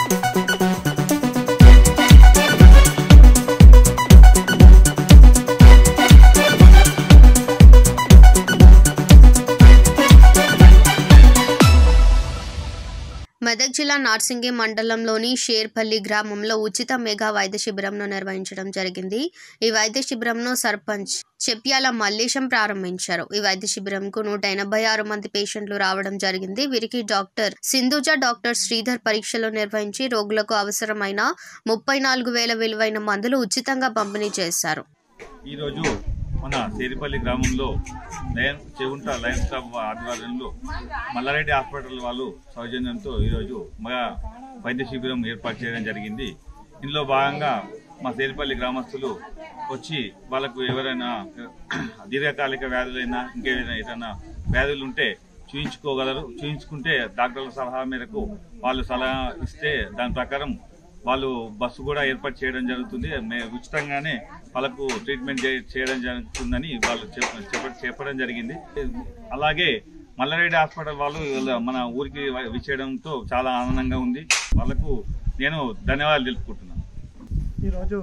మెదక్ జిల్లా నార్సింగి మండలంలోని షేర్పల్లి గ్రామంలో ఉచిత మెగా వైద్య శిబిరంను నిర్వహించడం జరిగింది ఈ వైద్య శిబిరంను సర్పంచ్ చెప్యాల మల్లేశం ప్రారంభించారు ఈ వైద్య శిబిరంకు నూట ఎనభై ఆరు మంది పేషెంట్లు రావడం జరిగింది వీరికి డాక్టర్ సింధుజ డాక్టర్ శ్రీధర్ పరీక్షలు నిర్వహించి రోగులకు అవసరమైన ముప్పై నాలుగు వేల విలువైన మందులు ఉచితంగా పంపిణీ చేశారు ఈరోజు మన సేరిపల్లి గ్రామంలో లయన్ చెగుంట లయన్స్ క్లబ్ ఆధ్వర్యంలో మల్లారెడ్డి హాస్పిటల్ వాళ్ళు సౌజన్యంతో ఈరోజు మగ వైద్య శిబిరం ఏర్పాటు చేయడం జరిగింది ఇందులో భాగంగా మా సేరిపల్లి గ్రామస్తులు వచ్చి వాళ్ళకు ఎవరైనా దీర్ఘకాలిక వ్యాధులైనా ఇంకేదైనా ఏదైనా వ్యాధులు ఉంటే చూయించుకోగలరు చూయించుకుంటే డాక్టర్ల సలహా మేరకు వాళ్ళు సలహా ఇస్తే దాని ప్రకారం వాళ్ళు బస్సు కూడా ఏర్పాటు చేయడం జరుగుతుంది మే- ఉచితంగానే వాళ్ళకు ట్రీట్మెంట్ చే- చేయడం జరుగుతుందని వాళ్ళు చెప్ప- చెప్ప- చెప్పడం జరిగింది అలాగే మల్లారెడ్డి హాస్పిటల్ వాళ్ళు వీళ్ళ మన ఊరికి వ- విచ్చేయడంతో చాలా ఆనందంగా ఉంది వాళ్ళకు నేను ధన్యవాదాలు తెలుపుకుంటున్నాను ఈరోజు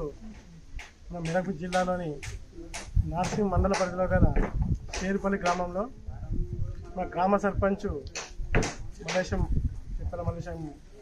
మన మెదక్ జిల్లాలోని నార్సింగ్ మండల పరిధిలో గల పేరుపల్లి గ్రామంలో మా గ్రామ సర్పంచ్ మలేశం చిత్తల మలేశం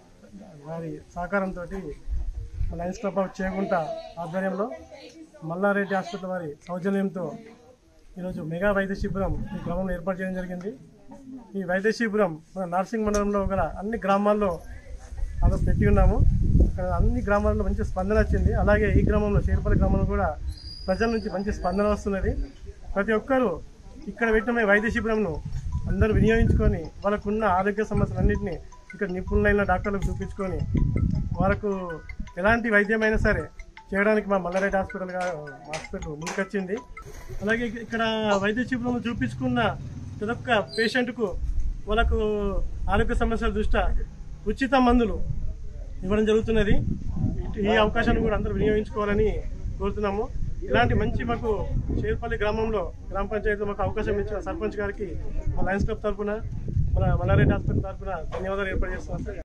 వారి సహకారంతో మన లయన్స్ క్లబ్ ఆఫ్ చేగుంట ఆధ్వర్యంలో మల్లారెడ్డి హాస్పిటల్ వారి సౌజన్యంతో ఈరోజు మెగా వైద్య శిబిరం ఈ గ్రామంలో ఏర్పాటు చేయడం జరిగింది ఈ వైద్య శిబిరం మన నార్సింగ్ మండలంలో గల అన్ని గ్రామాల్లో అలా పెట్టి ఉన్నాము ఇక్కడ అన్ని గ్రామాల్లో మంచి స్పందన వచ్చింది అలాగే ఈ గ్రామంలో చేరుపల్లి గ్రామంలో కూడా ప్రజల నుంచి మంచి స్పందన వస్తున్నది ప్రతి ఒక్కరూ ఇక్కడ పెట్టిన ఈ వైద్య శిబిరంను అందరూ వినియోగించుకొని వాళ్ళకున్న ఆరోగ్య సమస్యలన్నింటినీ ఇక్కడ నిపుణులైన డాక్టర్లకు చూపించుకొని వాళ్ళకు ఎలాంటి వైద్యమైనా సరే చేయడానికి మా మల్లారెడ్డి హాస్పిటల్ గా- హాస్పిటల్ ముందుకొచ్చింది అలాగే ఇక్కడ వైద్య శిబిరంలో చూపించుకున్న ప్రతి ఒక్క పేషెంట్కు వాళ్ళకు ఆరోగ్య సమస్యల దృష్ట్యా ఉచిత మందులు ఇవ్వడం జరుగుతున్నది ఈ అవకాశాన్ని కూడా అందరూ వినియోగించుకోవాలని కోరుతున్నాము ఇలాంటి మంచి మాకు షేర్పల్లి గ్రామంలో గ్రామ పంచాయతీలో మాకు అవకాశం ఇచ్చిన సర్పంచ్ గారికి మా లయన్స్ క్లబ్ తరఫున మన మల్లారెడ్డి హాస్పిటల్ తరఫున ధన్యవాదాలు ఏర్పాటు చేస్తున్నాం సార్